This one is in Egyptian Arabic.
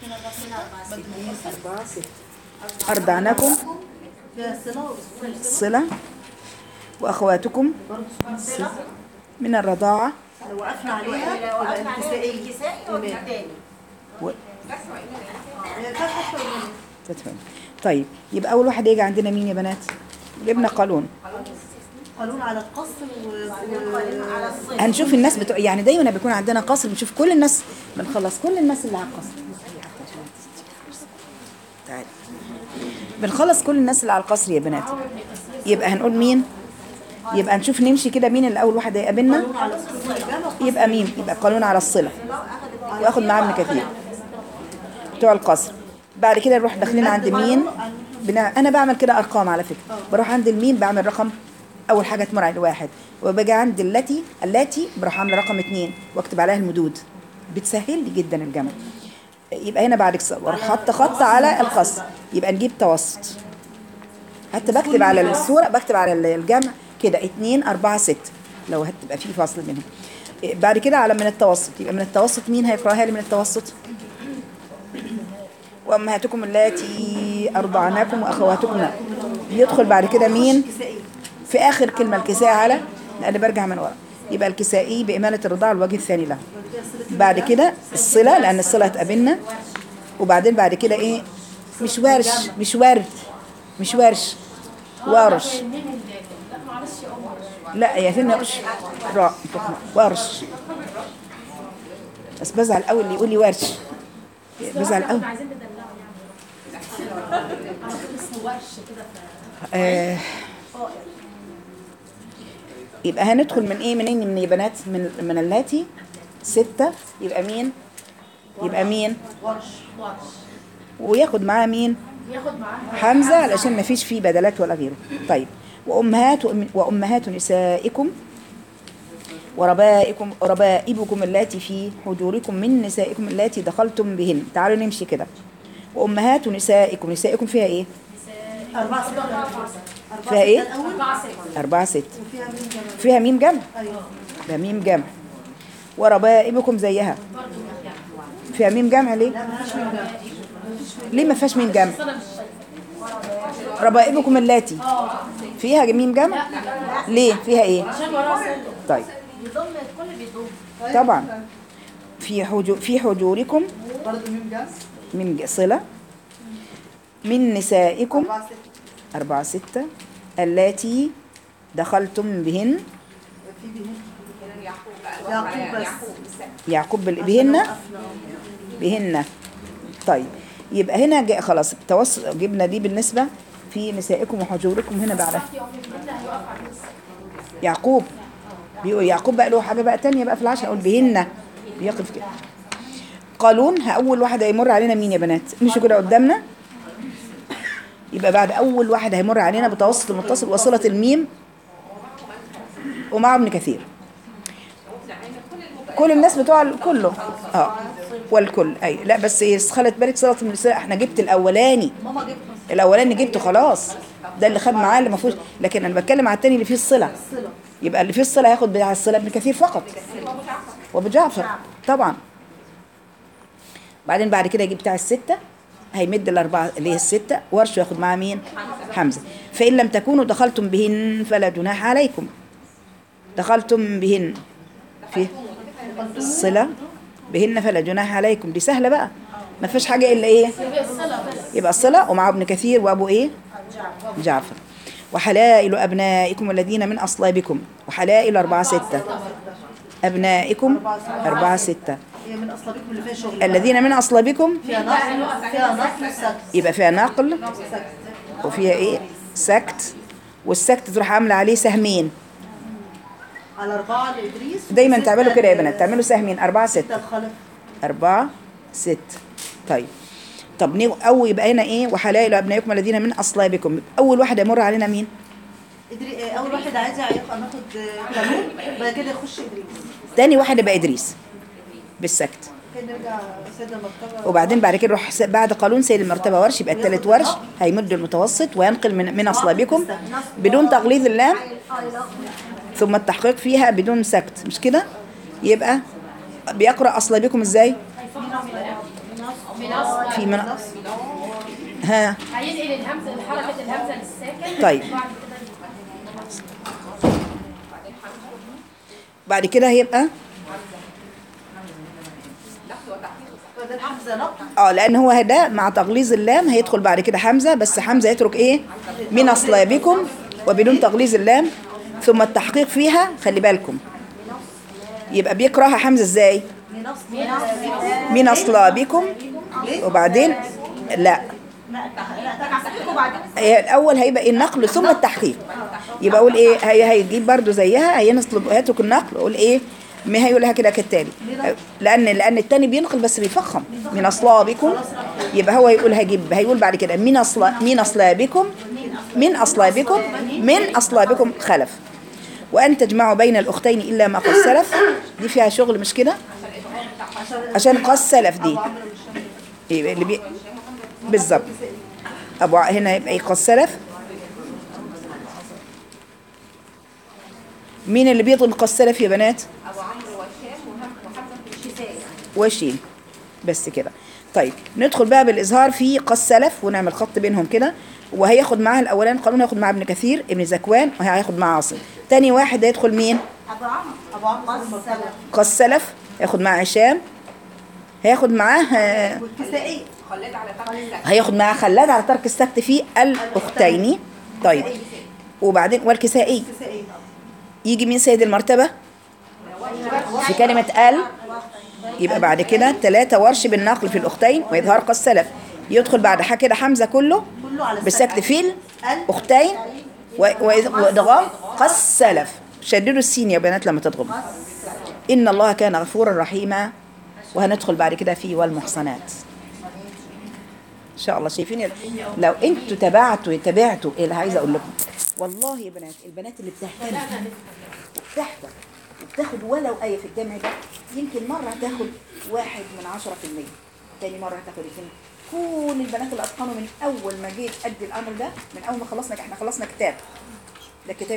أربعة ستة أرضعناكم فيها صلة صلة وأخواتكم صلة من الرضاعة لو وقفنا عليها يبقى الكسائي و... هي فتحة ولا تتفهم. طيب يبقى أول واحد يجي عندنا مين يا بنات؟ جبنا قانون قانون على القصر و... و... هنشوف الناس بتوع يعني دايما بيكون عندنا قصر بنشوف كل الناس بنخلص كل الناس اللي على القصر تعالي بنخلص كل الناس اللي على القصر يا بنات يبقى هنقول مين يبقى نشوف نمشي كده مين اللي اول واحد هيقابلنا على القصر الجامع يبقى مين يبقى قانون على الصله واخد معاه ابن كثير بتوع القصر بعد كده نروح داخلين عند مين بنا... انا بعمل كده ارقام على فكره بروح عند الميم بعمل رقم اول حاجه تمر على واحد وباجي عند التي التي بروح عامله رقم اتنين واكتب عليها المدود بتسهل لي جدا الجمع يبقى هنا بعد كده واروح حاطه خط على القصر يبقى نجيب توسط حتى بكتب على الصوره بكتب على الجمع كده اتنين اربعة ستة لو هتبقى في فاصل بينهم إيه، بعد كده على من التوسط يبقى من التوسط مين هيقراها لي من التوسط وامهاتكم اللاتي ارضعناكم واخواتكم يدخل بعد كده مين كسائي في اخر كلمه الكساء على لان برجع من ورا يبقى الكسائي باماله الرضاعه الوجه الثاني له بعد كده الصله لان الصله هتقابلنا وبعدين بعد كده ايه مش ورش مش ورد مش ورش ورش لا يا فين ورش راء ورش بس بزعل قوي اللي يقول لي ورش بزعل قوي آه يبقى هندخل من ايه منين من يا بنات من من اللاتي ستة يبقى مين يبقى مين ورش وياخد معاه مين حمزة علشان ما فيش فيه بدلات ولا غيره طيب وأمهات وأمهات نسائكم وربائكم ربائبكم اللاتي في حجوركم من نسائكم اللاتي دخلتم بهن تعالوا نمشي كده وأمهات نسائكم نسائكم فيها إيه أربعة ستة أربعة فيها إيه ستة الأول أربعة ست وفيها مين كمان فيها ميم جمع أيوه ده ميم جمع وربائبكم زيها فيها ميم جمع ليه لا ملهاش مين جنب ليه ما فيهاش ميم جمع ربائبكم اللاتي فيها ميم جمع ليه فيها ايه طيب طبعا في حجو في حجوركم برضه مين جنب من ج- صلة من نسائكم أربعة ستة أربعة ستة اللاتي دخلتم بهن في بهن يعقوب بس يعقوب بال- بهن بهن طيب يبقى هنا جاء خلاص التوسط جبنا دي بالنسبة في نسائكم وحجوركم هنا بعدها يعقوب بيقول يعقوب بقى له حاجة بقى تانية بقى في العشاء يقول بهن بيقف كده قالون أول واحد هيمر علينا مين يا بنات مشوا كده قدامنا يبقى بعد أول واحد هيمر علينا بتوسط المتصل وصلة الميم ومعه ابن كثير كل الناس بتوع ال- كله اه والكل اي لا بس ايه خلت بالك صلاه النساء احنا جبت الاولاني ماما جبت الاولاني جبته خلاص ده اللي خد معاه اللي ما فيهوش لكن انا بتكلم على التاني اللي فيه الصله صلة يبقى اللي فيه الصله هياخد بتاع الصله ابن كثير فقط وابو جعفر طبعا بعدين بعد كده يجيب بتاع السته هيمد الاربعه اللي هي السته ورش ياخد معاه مين حمزه فان لم تكونوا دخلتم بهن فلا جناح عليكم دخلتم بهن في الصله بهن فلا جناح عليكم دي سهله بقى ما فيش حاجه الا ايه يبقى الصله ومعه ابن كثير وابو ايه جعفر وحلائل أبنائكم الذين من أصلابكم وحلائل أربعة ستة أبنائكم أربعة ستة هي من أصلابكم اللي فيها شغل الذين من أصلابكم فيها نقل فيها نقل وسكت يبقى فيها نقل سكت وفيها إيه سكت والسكت تروح عاملة عليه سهمين على أربعة لإدريس دايما وستة تعملوا كده يا ل- بنات تعملوا سهمين أربعة ستة ستة الخلف أربعة ست طيب طب نيجي أو يبقى هنا إيه وحلائل أبنائكم الذين من أصلابكم أول واحد يمر علينا مين إدري... آه، أول واحد عايز هيبقى ناخد آه، قانون بعد كده يخش إدريس تاني واحد يبقى إدريس بالسكت كده نرجع سيدنا المرتبة وبعدين بعد كده يروح س- بعد قانون سيد المرتبة ورش يبقى الثالث ورش هيمد المتوسط وينقل من من أصلابكم بدون تغليظ اللام ثم التحقيق فيها بدون سكت مش كده يبقى بيقرأ أصلابكم ازاي من أصل في من ها هينقل الهمزة حركة الهمزة للساكن طيب. وبعد كده بعد كده هيبقى بدل حمزه نقط اه لان هو ده مع تغليظ اللام هيدخل بعد كده حمزه بس حمزه يترك ايه من اصلابكم وبدون تغليظ اللام ثم التحقيق فيها خلي بالكم يبقى بيكرهها حمزه ازاي من اصل من اصلابكم وبعدين لا لا تحقيق وبعدين هي الاول هيبقى ايه النقل ثم التحقيق يبقى اقول ايه هي هيجيب برضو زيها هينصب هيترك النقل اقول ايه ما هيقولها كده كالتالي لان لان التاني بينقل بس بيفخم من اصلابكم يبقى هو يقول هيجيب هيقول بعد كده من اصلا من اصلابكم من اصلابكم من اصلابكم خلف وان تجمعوا بين الاختين الا ما قد سلف دي فيها شغل مش كده عشان قد سلف دي يبقى اللي بي... بالظبط ابو ع- هنا يبقى ايه قد سلف مين اللي بيطلب قد سلف يا بنات وشين بس كده طيب ندخل بقى بالإظهار في قد سلف ونعمل خط بينهم كده وهياخد معاها الأولاني قانون هياخد معاه ابن كثير ابن زكوان وهياخد معاه عاصم تاني واحد هيدخل مين ابو عمرو ابو عمرو السلف قد سلف هياخد معاه هشام هياخد معاه آه، والكسائي هياخد معاه خلاد على ترك السكت في الأختين طيب وبعدين والكسائي كسائي يجي مين سيد المرتبة في كلمة ال يبقى بعد كده ثلاثة ورش بالنقل في الأختين وإظهار قد سلف يدخل بعد حاجة كده حمزة كله كله على بالسكت في الأختين و- وإذ- وإدغام قد سلف شددوا السين يا بنات لما تضغم إن الله كان غفورا رحيما وهندخل بعد كده في والمحصنات ان شاء الله شايفين ال- لو انتوا تبعتوا تبعتوا ايه اللي عايزه اقول لكم والله يا بنات البنات اللي بتهتم وبتحضر وبتاخد ولو ايه في الجامع ده يمكن مره هتاخد واحد من عشرة في المية تاني مره هتاخد اتنين كل البنات اللي اتقنوا من اول ما جيت ادي الامر ده من اول ما خلصنا احنا خلصنا كتاب ده كتاب